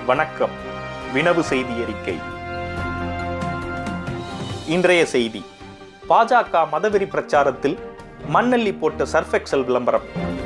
வணக்கம் வினவு செய்தி அறிக்கை இன்றைய செய்தி பாஜக மதவெறி பிரச்சாரத்தில் மண்ணள்ளி போட்ட சர்ஃபெக்சல் விளம்பரம்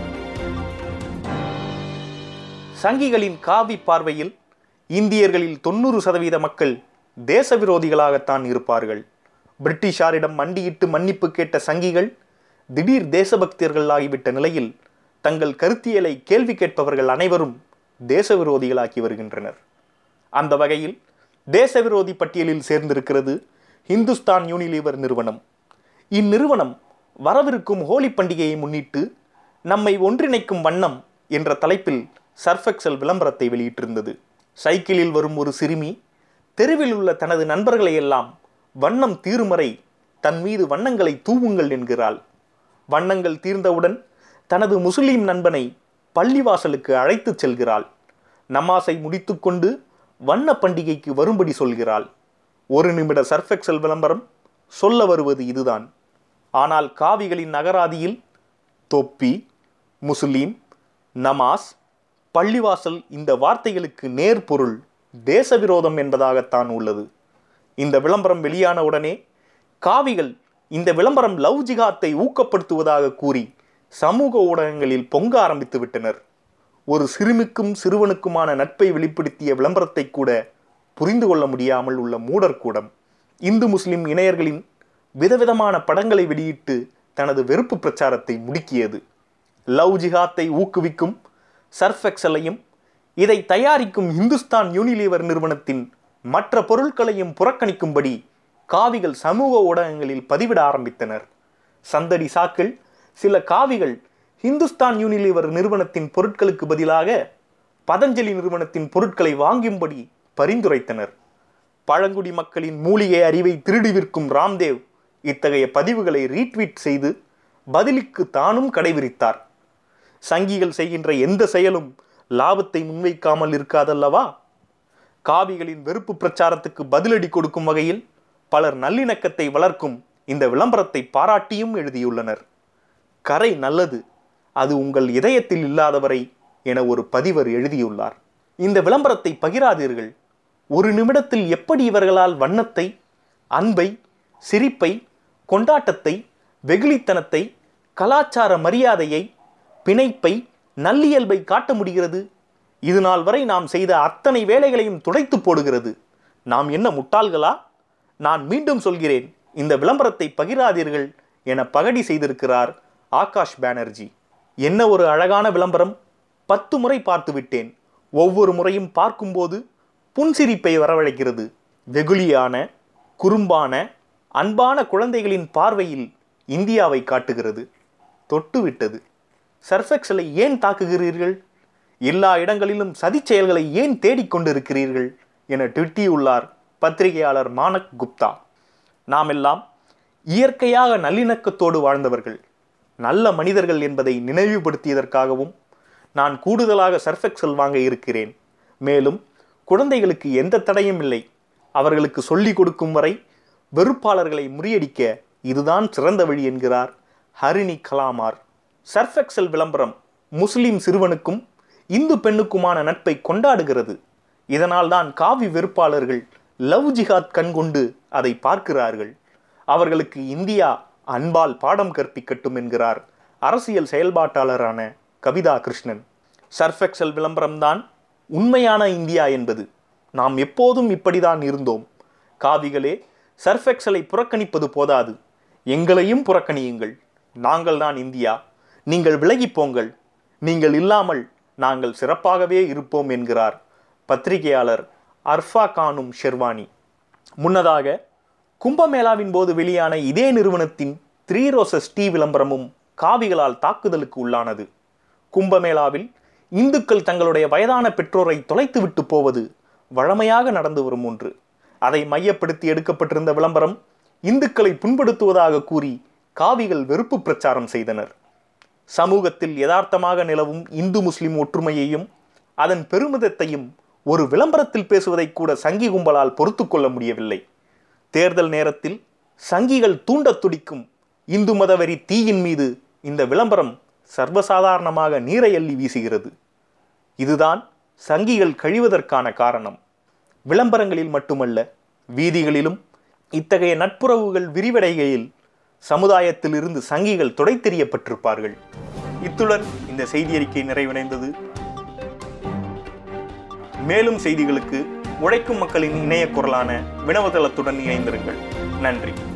சங்கிகளின் காவி பார்வையில் இந்தியர்களில் தொண்ணூறு சதவீத மக்கள் தேச விரோதிகளாகத்தான் இருப்பார்கள் பிரிட்டிஷாரிடம் மண்டியிட்டு மன்னிப்பு கேட்ட சங்கிகள் திடீர் தேசபக்தியர்கள் ஆகிவிட்ட நிலையில் தங்கள் கருத்தியலை கேள்வி கேட்பவர்கள் அனைவரும் தேச விரோதிகளாக்கி வருகின்றனர் அந்த வகையில் தேச விரோதி பட்டியலில் சேர்ந்திருக்கிறது ஹிந்துஸ்தான் யூனிலீவர் நிறுவனம் இந்நிறுவனம் வரவிருக்கும் ஹோலி பண்டிகையை முன்னிட்டு நம்மை ஒன்றிணைக்கும் வண்ணம் என்ற தலைப்பில் சர்ஃபெக்சல் விளம்பரத்தை வெளியிட்டிருந்தது சைக்கிளில் வரும் ஒரு சிறுமி தெருவில் உள்ள தனது நண்பர்களை எல்லாம் வண்ணம் தீருமறை தன் மீது வண்ணங்களை தூவுங்கள் என்கிறாள் வண்ணங்கள் தீர்ந்தவுடன் தனது முஸ்லீம் நண்பனை பள்ளிவாசலுக்கு அழைத்துச் செல்கிறாள் நமாஸை முடித்துக்கொண்டு வண்ண பண்டிகைக்கு வரும்படி சொல்கிறாள் ஒரு நிமிட சர்ஃபெக்சல் விளம்பரம் சொல்ல வருவது இதுதான் ஆனால் காவிகளின் நகராதியில் தொப்பி முஸ்லீம் நமாஸ் பள்ளிவாசல் இந்த வார்த்தைகளுக்கு நேர் பொருள் தேசவிரோதம் என்பதாகத்தான் உள்ளது இந்த விளம்பரம் வெளியான உடனே காவிகள் இந்த விளம்பரம் லவ் ஜிகாத்தை ஊக்கப்படுத்துவதாக கூறி சமூக ஊடகங்களில் பொங்க ஆரம்பித்து விட்டனர் ஒரு சிறுமிக்கும் சிறுவனுக்குமான நட்பை வெளிப்படுத்திய விளம்பரத்தை கூட புரிந்து கொள்ள முடியாமல் உள்ள மூடர் கூடம் இந்து முஸ்லிம் இணையர்களின் விதவிதமான படங்களை வெளியிட்டு தனது வெறுப்பு பிரச்சாரத்தை முடுக்கியது லவ் ஜிஹாத்தை ஊக்குவிக்கும் சர்ஃபெக்சலையும் இதை தயாரிக்கும் இந்துஸ்தான் யூனிலீவர் நிறுவனத்தின் மற்ற பொருட்களையும் புறக்கணிக்கும்படி காவிகள் சமூக ஊடகங்களில் பதிவிட ஆரம்பித்தனர் சந்தடி சாக்கில் சில காவிகள் ஹிந்துஸ்தான் யூனிலீவர் நிறுவனத்தின் பொருட்களுக்கு பதிலாக பதஞ்சலி நிறுவனத்தின் பொருட்களை வாங்கும்படி பரிந்துரைத்தனர் பழங்குடி மக்களின் மூலிகை அறிவை திருடி விற்கும் ராம்தேவ் இத்தகைய பதிவுகளை ரீட்வீட் செய்து பதிலுக்கு தானும் கடைபிடித்தார் சங்கிகள் செய்கின்ற எந்த செயலும் லாபத்தை முன்வைக்காமல் இருக்காதல்லவா காவிகளின் வெறுப்பு பிரச்சாரத்துக்கு பதிலடி கொடுக்கும் வகையில் பலர் நல்லிணக்கத்தை வளர்க்கும் இந்த விளம்பரத்தை பாராட்டியும் எழுதியுள்ளனர் கரை நல்லது அது உங்கள் இதயத்தில் இல்லாதவரை என ஒரு பதிவர் எழுதியுள்ளார் இந்த விளம்பரத்தை பகிராதீர்கள் ஒரு நிமிடத்தில் எப்படி இவர்களால் வண்ணத்தை அன்பை சிரிப்பை கொண்டாட்டத்தை வெகுளித்தனத்தை கலாச்சார மரியாதையை பிணைப்பை நல்லியல்பை காட்ட முடிகிறது இது நாள் வரை நாம் செய்த அத்தனை வேலைகளையும் துடைத்து போடுகிறது நாம் என்ன முட்டாள்களா நான் மீண்டும் சொல்கிறேன் இந்த விளம்பரத்தை பகிராதீர்கள் என பகடி செய்திருக்கிறார் ஆகாஷ் பானர்ஜி என்ன ஒரு அழகான விளம்பரம் பத்து முறை பார்த்து விட்டேன் ஒவ்வொரு முறையும் பார்க்கும்போது புன்சிரிப்பை வரவழைக்கிறது வெகுளியான குறும்பான அன்பான குழந்தைகளின் பார்வையில் இந்தியாவை காட்டுகிறது தொட்டுவிட்டது சர்ஃபெக்சலை ஏன் தாக்குகிறீர்கள் எல்லா இடங்களிலும் சதி செயல்களை ஏன் தேடிக்கொண்டிருக்கிறீர்கள் என திட்டியுள்ளார் பத்திரிகையாளர் மானக் குப்தா நாமெல்லாம் இயற்கையாக நல்லிணக்கத்தோடு வாழ்ந்தவர்கள் நல்ல மனிதர்கள் என்பதை நினைவுபடுத்தியதற்காகவும் நான் கூடுதலாக சர்ஃபெக்சல் வாங்க இருக்கிறேன் மேலும் குழந்தைகளுக்கு எந்த தடையும் இல்லை அவர்களுக்கு சொல்லிக் கொடுக்கும் வரை வெறுப்பாளர்களை முறியடிக்க இதுதான் சிறந்த வழி என்கிறார் ஹரிணி கலாமார் சர்ஃபெக்சல் விளம்பரம் முஸ்லிம் சிறுவனுக்கும் இந்து பெண்ணுக்குமான நட்பை கொண்டாடுகிறது இதனால்தான் காவி வெறுப்பாளர்கள் லவ் ஜிஹாத் கண்கொண்டு அதை பார்க்கிறார்கள் அவர்களுக்கு இந்தியா அன்பால் பாடம் கற்பிக்கட்டும் என்கிறார் அரசியல் செயல்பாட்டாளரான கவிதா கிருஷ்ணன் சர்ஃபெக்சல் விளம்பரம்தான் உண்மையான இந்தியா என்பது நாம் எப்போதும் இப்படிதான் இருந்தோம் காவிகளே சர்ஃபெக்சலை புறக்கணிப்பது போதாது எங்களையும் புறக்கணியுங்கள் நாங்கள்தான் இந்தியா நீங்கள் விலகிப் போங்கள் நீங்கள் இல்லாமல் நாங்கள் சிறப்பாகவே இருப்போம் என்கிறார் பத்திரிகையாளர் அர்ஃபா கானும் ஷெர்வானி முன்னதாக கும்பமேளாவின் போது வெளியான இதே நிறுவனத்தின் த்ரீ ரோசஸ் டீ விளம்பரமும் காவிகளால் தாக்குதலுக்கு உள்ளானது கும்பமேளாவில் இந்துக்கள் தங்களுடைய வயதான பெற்றோரை தொலைத்துவிட்டு போவது வழமையாக நடந்து வரும் ஒன்று அதை மையப்படுத்தி எடுக்கப்பட்டிருந்த விளம்பரம் இந்துக்களை புண்படுத்துவதாக கூறி காவிகள் வெறுப்பு பிரச்சாரம் செய்தனர் சமூகத்தில் யதார்த்தமாக நிலவும் இந்து முஸ்லிம் ஒற்றுமையையும் அதன் பெருமிதத்தையும் ஒரு விளம்பரத்தில் பேசுவதை கூட சங்கி கும்பலால் பொறுத்து கொள்ள முடியவில்லை தேர்தல் நேரத்தில் சங்கிகள் தூண்டத் துடிக்கும் இந்து மதவெறி தீயின் மீது இந்த விளம்பரம் சர்வசாதாரணமாக நீரை அள்ளி வீசுகிறது இதுதான் சங்கிகள் கழிவதற்கான காரணம் விளம்பரங்களில் மட்டுமல்ல வீதிகளிலும் இத்தகைய நட்புறவுகள் விரிவடைகையில் சமுதாயத்திலிருந்து சங்கிகள் துடை தெரியப்பட்டிருப்பார்கள் இத்துடன் இந்த செய்தி அறிக்கை நிறைவடைந்தது மேலும் செய்திகளுக்கு உழைக்கும் மக்களின் இணைய குரலான வினவதளத்துடன் இணைந்திருங்கள் நன்றி